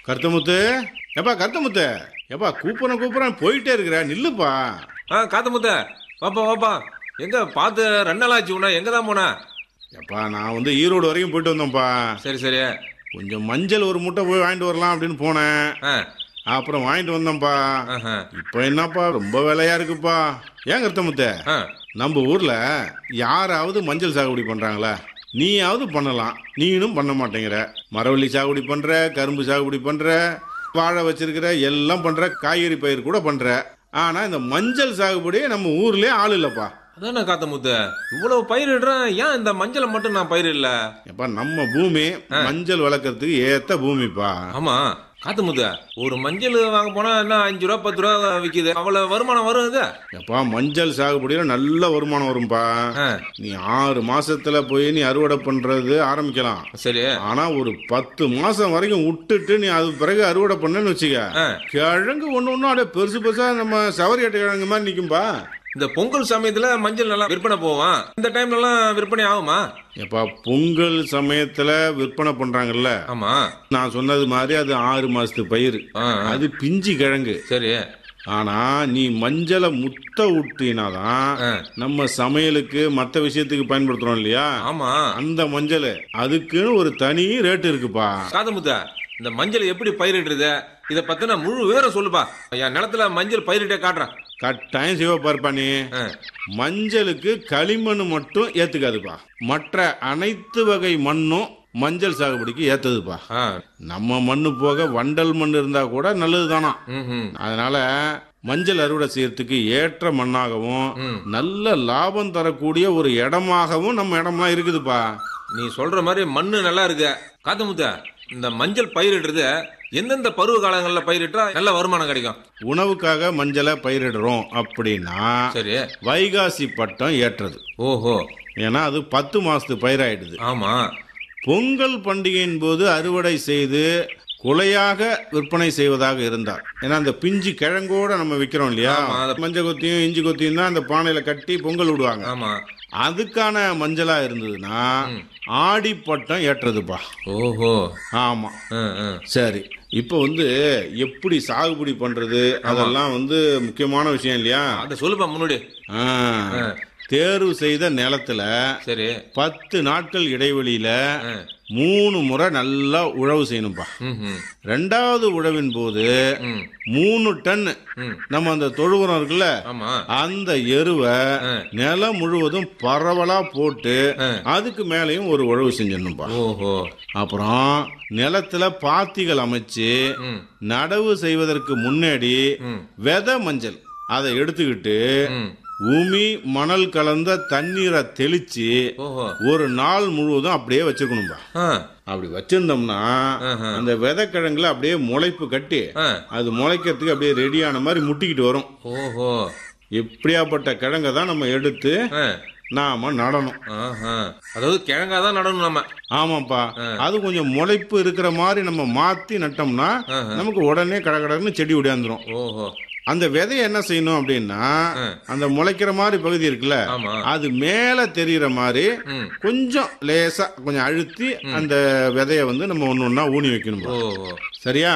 கருத்தமுத்து எப்பா கருத்தமுத்து எப்பா கூப்பிட்றேன் கூப்பிட்றேன் போயிட்டே இருக்கிற நில்லுப்பா ஆ காத்த முத்த வாப்பா வாப்பா எங்க பார்த்து ரெண்டு நாள் ஆச்சு உன்ன எங்க தான் போன எப்பா நான் வந்து ஈரோடு வரைக்கும் போயிட்டு வந்தேன்ப்பா சரி சரி கொஞ்சம் மஞ்சள் ஒரு முட்டை போய் வாங்கிட்டு வரலாம் அப்படின்னு போனேன் ஆ அப்புறம் வாங்கிட்டு வந்தேன்ப்பா ஆஹா. இப்போ என்னப்பா ரொம்ப விலையா இருக்குப்பா ஏன் கருத்தமுத்த ஆ நம்ம ஊர்ல யாராவது மஞ்சள் சாகுபடி பண்றாங்களா நீயாவது பண்ணலாம் நீனும் பண்ண மாட்டேங்கிற மரவள்ளி சாகுபடி பண்ற கரும்பு சாகுபடி பண்ற வாழை வச்சிருக்கிற எல்லாம் பண்ற காய்கறி பயிர் கூட பண்ற ஆனா இந்த மஞ்சள் சாகுபடியே நம்ம ஊர்லயே ஆள் இல்லப்பா அதானே காத்த முத்த இவ்வளவு பயிரிடுறேன் ஏன் இந்த மஞ்சளை மட்டும் நான் பயிரிடல எப்பா நம்ம பூமி மஞ்சள் வளர்க்கறதுக்கு ஏத்த பூமிப்பா ஆமா காத்த முத்த ஒரு மஞ்சள் வாங்க போனா என்ன அஞ்சு ரூபா பத்து ரூபா விக்குது அவ்வளவு வருமானம் வரும் இது எப்பா மஞ்சள் சாகுபடியில நல்ல வருமானம் வரும்பா ஆ, நீ ஆறு மாசத்துல போய் நீ அறுவடை பண்றது ஆரம்பிக்கலாம் சரி ஆனா ஒரு பத்து மாசம் வரைக்கும் விட்டுட்டு நீ அது பிறகு அறுவடை பண்ணன்னு வச்சுக்க ஆ, கிழங்கு ஒண்ணு ஒண்ணும் அப்படியே பெருசு பெருசா நம்ம சவரி அட்டை கிழங்கு மாதிரி நிக்கும்பா இந்த பொங்கல் சமயத்துல மஞ்சள் நல்லா விற்பனை போவான் இந்த டைம்ல எல்லாம் விற்பனை ஆகுமா எப்பா பொங்கல் சமயத்துல விற்பனை பண்றாங்கல்ல ஆமா நான் சொன்னது மாதிரி அது ஆறு மாசத்து பயிர் ஆ, ஆ. அது பிஞ்சு கிழங்கு சரி ஆனா நீ மஞ்சளை முத்த விட்டினாதான் ஆ. நம்ம சமையலுக்கு மத்த விஷயத்துக்கு பயன்படுத்துறோம் இல்லையா ஆமா அந்த மஞ்சள் அதுக்குன்னு ஒரு தனி ரேட் இருக்குப்பா காதமுத்தா இந்த மஞ்சள் எப்படி பயிரிடுறது இத பத்தின முழு விவரம் சொல்லுப்பா என் நிலத்துல மஞ்சள் பயிரிட்டே காட்டுறேன் கட்டாயம் சிவப்பாருப்பா நீ ஆ, மஞ்சளுக்கு களிமண் மட்டும் ஏத்துக்காதுப்பா மற்ற அனைத்து வகை மண்ணும் மஞ்சள் சாகுபடிக்கு ஏத்ததுப்பா ஆ, நம்ம மண்ணு போக வண்டல் மண் இருந்தா கூட நல்லது தானா ம்ஹும். அதனால மஞ்சள் அறுவடை செய்யறதுக்கு ஏற்ற மண்ணாகவும் ம். நல்ல லாபம் தரக்கூடிய ஒரு இடமாகவும் நம்ம இடம்லாம் இருக்குதுப்பா நீ சொல்ற மாதிரி மண்ணு நல்லா இருக்கு காத்தமுத்தா இந்த மஞ்சள் பயிரிடுறது எந்தெந்த பருவ காலங்கள்ல பயிரிட்டா நல்ல வருமானம் கிடைக்கும் உணவுக்காக மஞ்சளை பயிரிடுறோம் அப்படின்னா சரி வைகாசி பட்டம் ஏற்றது ஓஹோ ஏன்னா அது பத்து மாசத்து பயிராயிடுது ஆமா பொங்கல் பண்டிகையின் போது அறுவடை செய்து குலையாக விற்பனை செய்வதாக இருந்தார் ஏன்னா அந்த பிஞ்சு கிழங்கோட நம்ம விற்கிறோம் இல்லையா ஆமா, அத- மஞ்சள் கொத்தியும் இஞ்சி கொத்தியும் தான் அந்த பானையில கட்டி பொங்கல் விடுவாங்க ஆமா அதுக்கான மஞ்சளா இருந்ததுன்னா ஆடிப்பட்டம் ஏற்றதுப்பா ஓஹோ ஆமா ஆ, ஆ. சரி இப்போ வந்து எப்படி சாகுபடி பண்றது அதெல்லாம் வந்து முக்கியமான விஷயம் இல்லையா அத சொல்லுப்பா முன்னாடி ஆ. தேர்வு செய்த நிலத்துல சரி பத்து நாட்கள் இடைவெளியில ஆ. மூணு முறை நல்லா உழவு செய்யணும்பா ம்ஹும். ரெண்டாவது உழவின் போது ம் மூணு டன் ம். நம்ம அந்த தொழு உரம் இருக்குல்ல ஆமா அந்த எருவை நிலம் முழுவதும் பரவலா போட்டு ஆ. அதுக்கு மேலேயும் ஒரு உழவு செஞ்சிடணும்பா ஓஹோ அப்புறம் நிலத்துல பாத்திகள் அமைச்சு ம் நடவு செய்வதற்கு முன்னாடி ம் விதை மஞ்சள் அதை எடுத்துக்கிட்டு ம் உமி மணல் கலந்த தண்ணீரை தெளிச்சு ஓஹோ ஒரு நாள் முழுவதும் அப்படியே வச்சிருக்கணும்பா ஆ அப்படி வச்சிருந்தோம்னா ஆஹா. அந்த விதைக்கிழங்குல அப்படியே முளைப்பு கட்டி ஆ அது முளைக்கிறதுக்கு அப்படியே ரெடியான மாதிரி முட்டிக்கிட்டு வரும் ஓஹோ எப்படியாப்பட்ட கிழங்கை தான் நம்ம எடுத்து ஆ நாம நடணும் ஆஹா. அதாவது கிழங்கா தான் நடணும் நம்ம ஆமாப்பா அது கொஞ்சம் முளைப்பு இருக்கிற மாதிரி நம்ம மாத்தி நட்டோம்னா நமக்கு உடனே கடகடன்னு செடி உடையாந்துரும் ஓஹோ அந்த விதைய என்ன செய்யணும் அப்படின்னா அந்த முளைக்கிற மாதிரி பகுதி இருக்குல்ல ஆமா அது மேல தெரியற மாதிரி ம் கொஞ்சம் லேசா கொஞ்சம் அழுத்தி அந்த விதைய வந்து நம்ம ஒண்ணு ஒண்ணா ஊனி வைக்கணும் ஓஹோ சரியா